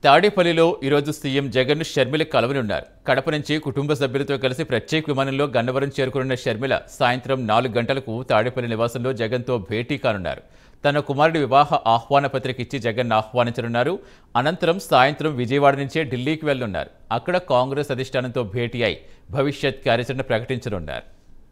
తాడేపల్లిలో ఈరోజు సీఎం జగన్ షర్మిల కలవనున్నారు కడప నుంచి కుటుంబ సభ్యులతో కలిసి ప్రత్యేక విమానంలో గన్నవరం చేరుకున్న షర్మిల సాయంత్రం నాలుగు గంటలకు తాడేపల్లి నివాసంలో జగన్తో భేటీ కానున్నారు తన కుమారుడి వివాహ ఆహ్వాన పత్రిక ఇచ్చి జగన్ ఆహ్వానించనున్నారు అనంతరం సాయంత్రం విజయవాడ నుంచే ఢిల్లీకి వెళ్లనున్నారు అక్కడ కాంగ్రెస్ అధిష్టానంతో భేటీ అయి భవిష్యత్ కార్యాచరణ ప్రకటించనున్నారు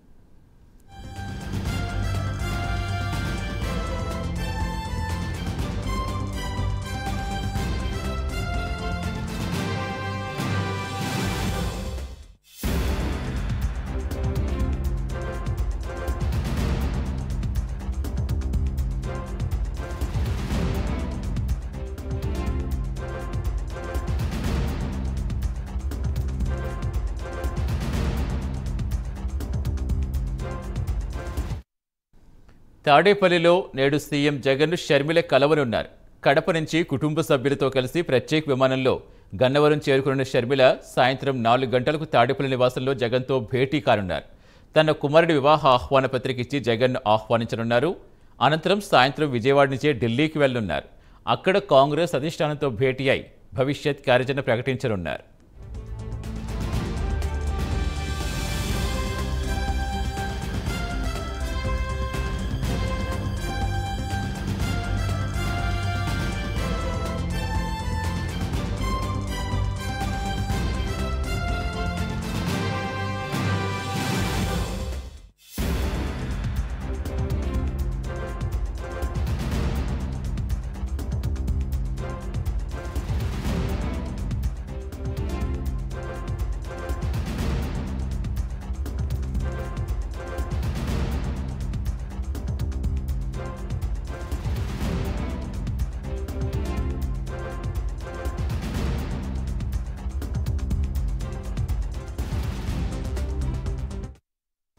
తాడేపల్లిలో నేడు సీఎం జగన్ షర్మిల కలవనున్నారు కడప నుంచి కుటుంబ సభ్యులతో కలిసి ప్రత్యేక విమానంలో గన్నవరం చేరుకున్న షర్మిల సాయంత్రం నాలుగు గంటలకు తాడేపల్లి నివాసంలో జగన్తో భేటీ కానున్నారు తన కుమారుడి వివాహ ఆహ్వాన పత్రిక ఇచ్చి జగన్ ఆహ్వానించనున్నారు అనంతరం సాయంత్రం విజయవాడ నుంచే ఢిల్లీకి వెళ్లనున్నారు అక్కడ కాంగ్రెస్ అధిష్టానంతో భేటీ అయి భవిష్యత్ కార్యాచరణ ప్రకటించనున్నారు